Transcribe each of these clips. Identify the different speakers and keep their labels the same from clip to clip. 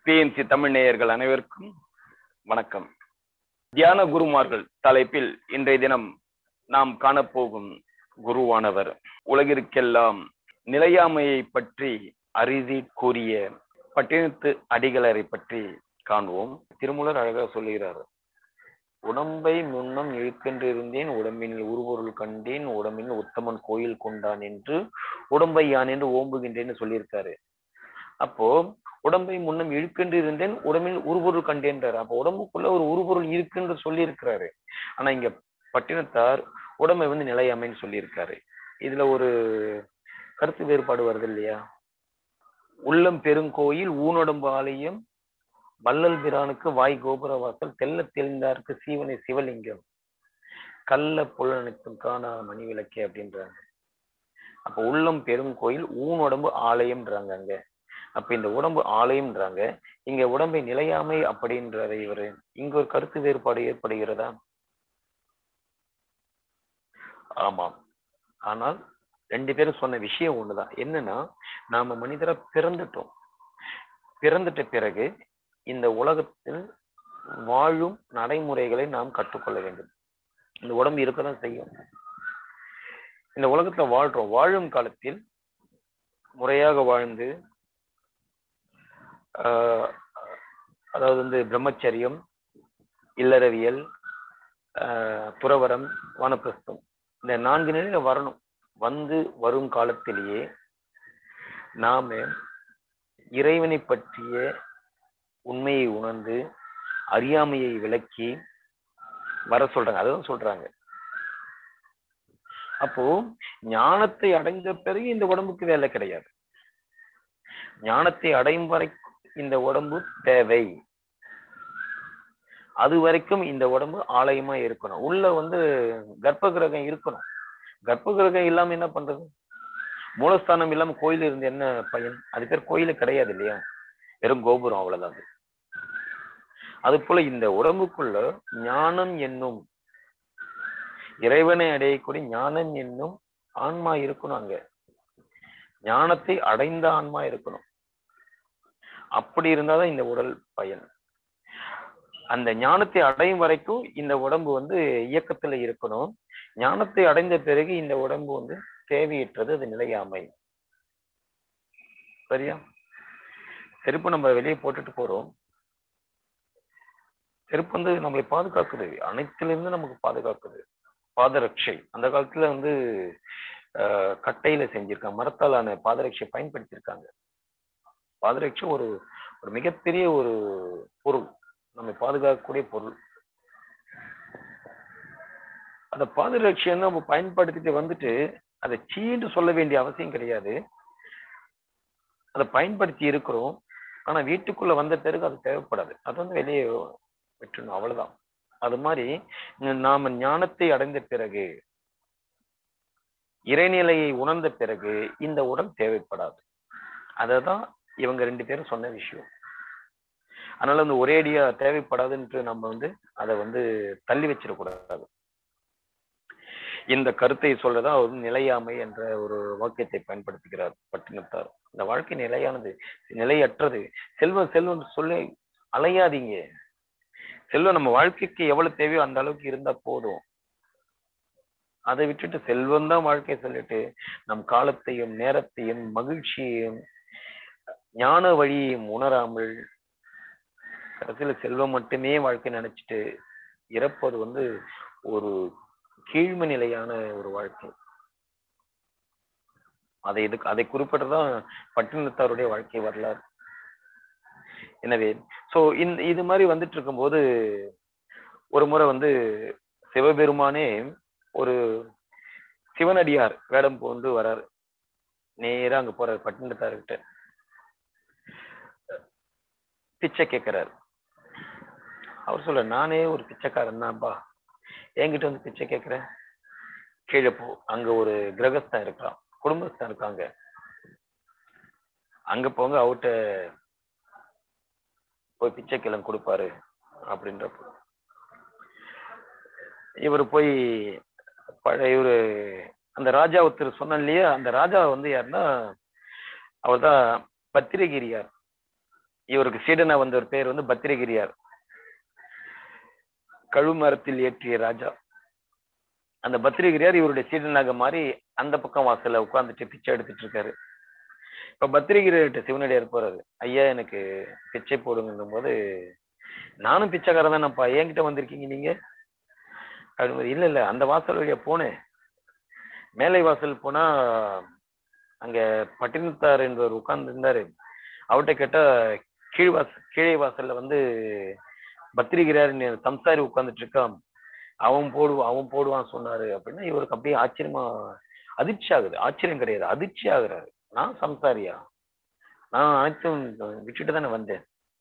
Speaker 1: BNC Tamil நேயர்கள் அனைவருக்கும் வணக்கம் தியான குருமார்கள் தலைப்பில் இன்றைய தினம் நாம் காணப்போகும் குருவானவர் உலகிற்கெல்லாம் நிலையாமையை பற்றி அரிதி கூறிய பட்டினத்து அடிகளரை பற்றி காண்போம் திருமூலர் அழகாக சொல்லுகிறார் உடம்பை முன்னம் இழுக்கென்றிருந்தேன் உடம்பினில் உருபொருள் கண்டேன் உடம்பின் உத்தமன் கோயில் கொண்டான் என்று உடம்பை யான் என்று ஓம்புகின்றேன்னு சொல்லியிருக்காரு அப்போ உடம்பை முன்னம் இழுக்கென்று இருந்தேன் உடம்பில் உருபொருள் கண்டேன்றாரு அப்போ உடம்புக்குள்ள ஒரு உருபொருள் இருக்குன்னு சொல்லி இருக்கிறாரு ஆனா இங்க பட்டினத்தார் உடம்பை வந்து நிலையாமைன்னு சொல்லியிருக்காரு இதுல ஒரு கருத்து வேறுபாடு வருது இல்லையா உள்ளம் பெருங்கோயில் ஊனுடம்பு ஆலயம் வள்ளல் பிரானுக்கு வாய் கோபுர வாசல் தெல்ல தெளிந்தாருக்கு சீவனை சிவலிங்கம் கள்ள புலனுக்கும் காணா மணி விளக்கே அப்படின்றாங்க அப்ப உள்ளம் பெரும் கோயில் ஊன் உடம்பு ஆலயம்ன்றாங்க அங்க அப்ப இந்த உடம்பு ஆலயம்ன்றாங்க இங்க உடம்பை நிலையாமை அப்படின்றாரு இவரு இங்க ஒரு கருத்து வேறுபாடு ஏற்படுகிறதா ஆமாம் ஆனால் ரெண்டு பேரும் சொன்ன விஷயம் ஒண்ணுதான் என்னன்னா நாம மனிதரா பிறந்துட்டோம் பிறந்துட்ட பிறகு இந்த உலகத்தில் வாழும் நடைமுறைகளை நாம் கற்றுக்கொள்ள வேண்டும் இந்த உடம்பு இருக்கதான் செய்யும் இந்த உலகத்துல வாழ்றோம் வாழும் காலத்தில் முறையாக வாழ்ந்து ஆஹ் அதாவது வந்து பிரம்மச்சரியம் இல்லறவியல் ஆஹ் துறவரம் வானப்பிரஸ்தம் இந்த நான்கு நிலையில வரணும் வந்து வரும் காலத்திலேயே நாம இறைவனை பற்றிய உண்மையை உணர்ந்து அறியாமையை விளக்கி வர சொல்றாங்க அதுதான் சொல்றாங்க அப்போ ஞானத்தை அடைந்த பிறகு இந்த உடம்புக்கு வேலை கிடையாது ஞானத்தை அடையும் வரை இந்த உடம்பு தேவை அது வரைக்கும் இந்த உடம்பு ஆலயமா இருக்கணும் உள்ள வந்து கர்ப்ப கிரகம் இருக்கணும் கர்ப்ப கிரகம் இல்லாம என்ன பண்றது மூலஸ்தானம் இல்லாம கோயில் இருந்து என்ன பயன் அது பேர் கோயிலு கிடையாது இல்லையா வெறும் கோபுரம் அவ்வளவுதான் அது அது போல இந்த உடம்புக்குள்ள ஞானம் என்னும் இறைவனை அடையக்கூடிய ஞானம் என்னும் ஆன்மா இருக்கணும் அங்க ஞானத்தை அடைந்த ஆன்மா இருக்கணும் அப்படி இருந்தாதான் இந்த உடல் பயன் அந்த ஞானத்தை அடையும் வரைக்கும் இந்த உடம்பு வந்து இயக்கத்துல இருக்கணும் ஞானத்தை அடைந்த பிறகு இந்த உடம்பு வந்து தேவையற்றது அது நிலையாமை சரியா செருப்பு நம்ம வெளியே போட்டுட்டு போறோம் செருப்பு வந்து நம்மளை பாதுகாக்குது அனைத்திலிருந்து நமக்கு பாதுகாக்குது பாதரட்சை அந்த காலத்துல வந்து ஆஹ் கட்டையில செஞ்சிருக்காங்க மரத்தாலான பாதரட்சை பயன்படுத்தியிருக்காங்க பாதரட்சை ஒரு ஒரு மிகப்பெரிய ஒரு பொருள் நம்மை பாதுகாக்கக்கூடிய பொருள் அந்த பாதரட்சியை நம்ம பயன்படுத்திட்டு வந்துட்டு அதை சீண்டு சொல்ல வேண்டிய அவசியம் கிடையாது அதை பயன்படுத்தி இருக்கிறோம் ஆனா வீட்டுக்குள்ள வந்த பிறகு அது தேவைப்படாது அது வந்து வெளியே விட்டுணும் அவ்வளவுதான் அது மாதிரி நாம ஞானத்தை அடைந்த பிறகு இறைநிலையை உணர்ந்த பிறகு இந்த உடல் தேவைப்படாது அததான் இவங்க ரெண்டு பேரும் சொன்ன விஷயம் அதனால வந்து ஒரேடியா தேவைப்படாதுன்ட்டு நம்ம வந்து அதை வந்து தள்ளி வச்சிடக்கூடாது இந்த கருத்தை சொல்லதா அவர் நிலையாமை என்ற ஒரு வாக்கியத்தை பயன்படுத்துகிறார் பட்டினத்தார் இந்த வாழ்க்கை நிலையானது நிலையற்றது செல்வம் செல்வம் சொல்லி அலையாதீங்க செல்வம் நம்ம வாழ்க்கைக்கு எவ்வளவு தேவையோ அந்த அளவுக்கு இருந்தா போதும் அதை விட்டுட்டு செல்வம் தான் வாழ்க்கையை சொல்லிட்டு நம் காலத்தையும் நேரத்தையும் மகிழ்ச்சியையும் ஞான வழியையும் உணராமல் கடைசியில செல்வம் மட்டுமே வாழ்க்கை நினைச்சிட்டு இறப்பது வந்து ஒரு கீழ்மை நிலையான ஒரு வாழ்க்கை அதை இதுக்கு அதை குறிப்பிட்டதான் பட்டினத்தாருடைய வாழ்க்கை வரலாறு எனவே சோ இந்த இது மாதிரி வந்துட்டு இருக்கும்போது ஒரு முறை வந்து சிவபெருமானே ஒரு சிவனடியார் வேடம் போந்து வராரு நேரா அங்க போறாரு பட்டினத்தார்கிட்ட பிச்சை கேட்கிறாரு அவர் சொல்ல நானே ஒரு பிச்சைக்காரன் தான்ப்பா என்கிட்ட வந்து பிச்சை கேட்கிறேன் கீழே போ அங்க ஒரு கிரகஸ்தான் இருக்கான் குடும்பஸ்தான் இருக்காங்க அங்க போங்க அவர்கிட்ட போய் பிச்சை கிழங்கு கொடுப்பாரு அப்படின்றப்போ இவர் போய் பழைய இவரு அந்த ராஜா ஒருத்தர் சொன்ன இல்லையா அந்த ராஜா வந்து யாருன்னா அவர் தான் பத்திரகிரியார் இவருக்கு சீடனா வந்த ஒரு பேர் வந்து பத்திரகிரியார் கழுமரத்தில் ஏற்றிய ராஜா அந்த பத்திரகிரியார் இவருடைய சீடனாக மாறி அந்த பக்கம் வாசல்ல உட்கார்ந்துட்டு பிச்சை எடுத்துட்டு இருக்காரு இப்ப பத்திரகிரிட்ட சிவனடியார் போறாரு ஐயா எனக்கு பிச்சை போடுங்கும் போது நானும் பிச்சைக்காரன் தானப்பா என்கிட்ட வந்திருக்கீங்க நீங்க அப்படின்னு இல்ல இல்ல அந்த வாசல் வழியா போனேன் மேலை வாசல் போனா அங்க பட்டினத்தார் என்பவர் உட்கார்ந்து இருந்தாரு அவர்கிட்ட கேட்டா கீழ் வாசல் கீழே வாசல்ல வந்து பத்திரிகிறார் சம்சாரி உட்கார்ந்துட்டு இருக்கான் அவன் போடுவான் அவன் போடுவான் சொன்னாரு அப்படின்னா இவருக்கு அப்படியே ஆச்சரியமா அதிர்ச்சி ஆகுது ஆச்சரியம் கிடையாது அதிர்ச்சி ஆகுறாரு நான் சம்சாரியா நான் அனைத்தும் விட்டுட்டு தானே வந்தேன்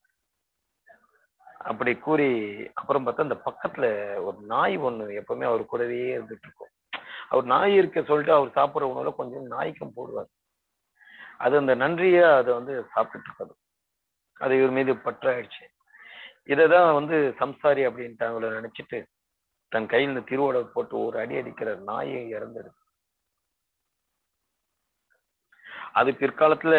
Speaker 1: அப்படி கூறி அப்புறம் பார்த்தா அந்த பக்கத்துல ஒரு நாய் ஒண்ணு எப்பவுமே அவர் கூடவே இருந்துட்டு இருக்கும் அவர் நாய் இருக்க சொல்லிட்டு அவர் சாப்பிடுற உணவுல கொஞ்சம் நாய்க்கும் போடுவார் அது அந்த நன்றியா அதை வந்து சாப்பிட்டுட்டு இருக்காது அது இவர் மீது பற்றாயிடுச்சு இதைதான் வந்து சம்சாரி அப்படின்ட்டு அவங்கள நினைச்சிட்டு தன் கையில் இந்த திருவோட போட்டு ஒரு அடி அடிக்கிற நாயை இறந்துடுது அது பிற்காலத்துல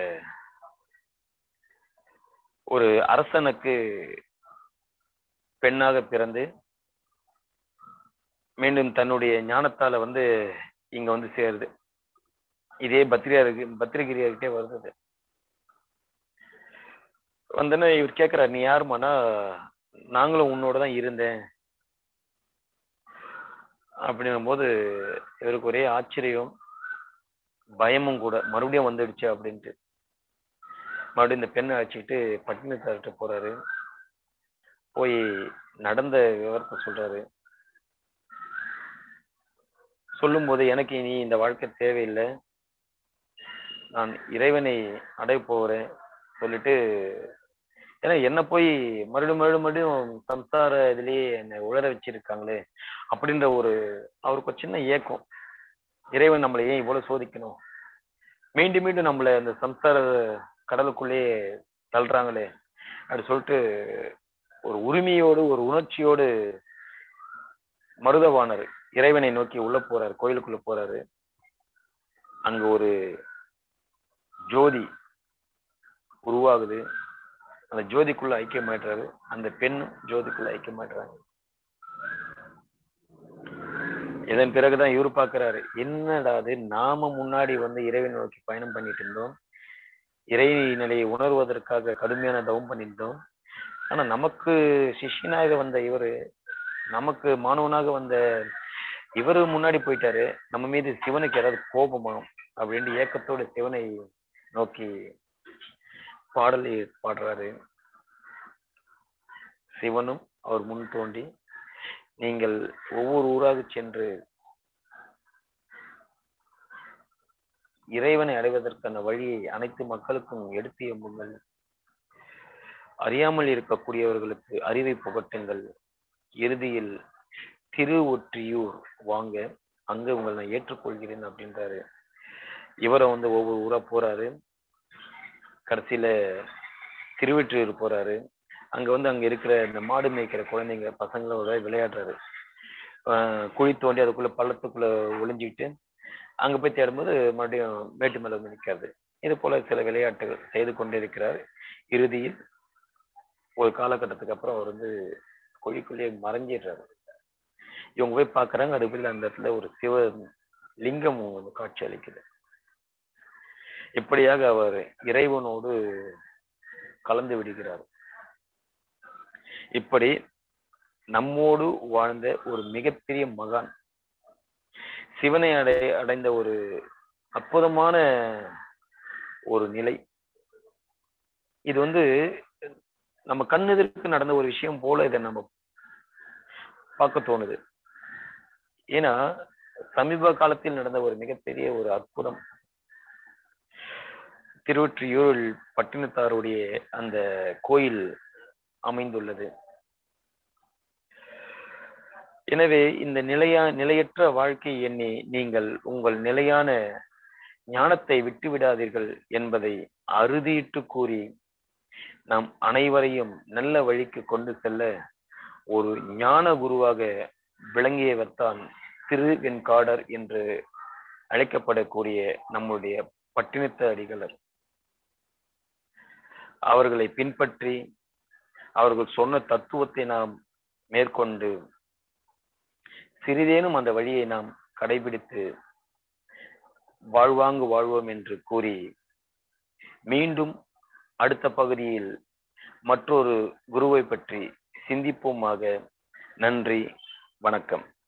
Speaker 1: ஒரு அரசனுக்கு பெண்ணாக பிறந்து மீண்டும் தன்னுடைய ஞானத்தால வந்து இங்க வந்து சேருது இதே பத்ரியாருக்கு பத்ரிகிரியார்கிட்டே வருது வந்தோன்னே இவர் கேட்கிறார் நீ யாருமானா நாங்களும் உன்னோட தான் இருந்தேன் அப்படின்னும் போது இவருக்கு ஒரே ஆச்சரியம் பயமும் கூட மறுபடியும் வந்துடுச்சு அப்படின்ட்டு மறுபடியும் இந்த பெண்ணை அழைச்சிக்கிட்டு பட்டினத்தார்கிட்ட போறாரு போய் நடந்த விவரத்தை சொல்றாரு சொல்லும் போது எனக்கு இனி இந்த வாழ்க்கை தேவையில்லை நான் இறைவனை அடைய போகிறேன் சொல்லிட்டு ஏன்னா என்ன போய் மறுபடியும் மறுபடியும் மறுபடியும் சம்சார இதுலயே என்னை உளர வச்சிருக்காங்களே அப்படின்ற ஒரு அவருக்கு ஒரு சின்ன ஏக்கம் இறைவன் நம்மளை ஏன் இவ்வளவு சோதிக்கணும் மீண்டும் மீண்டும் நம்மளை அந்த சம்சார கடலுக்குள்ளேயே தள்ளுறாங்களே அப்படி சொல்லிட்டு ஒரு உரிமையோடு ஒரு உணர்ச்சியோடு மருதவாணர் இறைவனை நோக்கி உள்ள போறாரு கோயிலுக்குள்ள போறாரு அங்க ஒரு ஜோதி உருவாகுது அந்த ஜோதிக்குள்ள ஐக்கியமாயிடுறாரு அந்த பெண்ணும் ஜோதிக்குள்ள ஐக்கியமாயிடுறாங்க இதன் பிறகுதான் இவரு பாக்குறாரு என்னடா அது நாம முன்னாடி வந்து இறைவனை நோக்கி பயணம் பண்ணிட்டு இருந்தோம் இறை நிலையை உணர்வதற்காக கடுமையான தவம் பண்ணியிருந்தோம் ஆனா நமக்கு சிஷ்யனாக வந்த இவரு நமக்கு மாணவனாக வந்த இவரு முன்னாடி போயிட்டாரு நம்ம மீது சிவனுக்கு ஏதாவது கோபமா அப்படின்ட்டு ஏக்கத்தோட சிவனை நோக்கி பாடலை பாடுறாரு சிவனும் அவர் முன் தோண்டி நீங்கள் ஒவ்வொரு ஊராக சென்று இறைவனை அடைவதற்கான வழியை அனைத்து மக்களுக்கும் எடுத்து எம்புங்கள் அறியாமல் இருக்கக்கூடியவர்களுக்கு அறிவை புகட்டுங்கள் இறுதியில் திரு ஒற்றியூர் வாங்க அங்க உங்களை நான் ஏற்றுக்கொள்கிறேன் அப்படின்றாரு இவரை வந்து ஒவ்வொரு ஊரா போறாரு கடைசியில திருவெற்றியூர் போறாரு அங்க வந்து அங்க இருக்கிற இந்த மாடு மேய்க்கிற குழந்தைங்க பசங்களோட விளையாடுறாரு ஆஹ் குழி தோண்டி அதுக்குள்ள பள்ளத்துக்குள்ள ஒளிஞ்சுக்கிட்டு அங்க போய் தேடும்போது மறுபடியும் மேட்டு மேல வந்து நிற்காது இது போல சில விளையாட்டுகள் செய்து கொண்டே இருக்கிறார் இறுதியில் ஒரு காலகட்டத்துக்கு அப்புறம் அவர் வந்து குழிக்குள்ளேயே மறைஞ்சிடுறாரு இவங்க போய் பாக்குறாங்க அதுக்குள்ள அந்த இடத்துல ஒரு சிவ லிங்கம் வந்து காட்சி அளிக்குது இப்படியாக அவர் இறைவனோடு கலந்து விடுகிறார் இப்படி நம்மோடு வாழ்ந்த ஒரு மிகப்பெரிய மகான் சிவனை அடை அடைந்த ஒரு அற்புதமான ஒரு நிலை இது வந்து நம்ம கண்ணெதிர்க்கு நடந்த ஒரு விஷயம் போல இதை நம்ம பார்க்க தோணுது ஏன்னா சமீப காலத்தில் நடந்த ஒரு மிகப்பெரிய ஒரு அற்புதம் திருவொற்றியூரில் பட்டினத்தாருடைய அந்த கோயில் அமைந்துள்ளது எனவே இந்த நிலையா நிலையற்ற வாழ்க்கை எண்ணி நீங்கள் உங்கள் நிலையான ஞானத்தை விட்டுவிடாதீர்கள் என்பதை அறுதியிட்டு கூறி நாம் அனைவரையும் நல்ல வழிக்கு கொண்டு செல்ல ஒரு ஞான குருவாக விளங்கியவர்தான் திரு வெண்காடர் என்று அழைக்கப்படக்கூடிய நம்முடைய பட்டினத்த அடிகளர் அவர்களை பின்பற்றி அவர்கள் சொன்ன தத்துவத்தை நாம் மேற்கொண்டு சிறிதேனும் அந்த வழியை நாம் கடைபிடித்து வாழ்வாங்கு வாழ்வோம் என்று கூறி மீண்டும் அடுத்த பகுதியில் மற்றொரு குருவை பற்றி சிந்திப்போமாக நன்றி வணக்கம்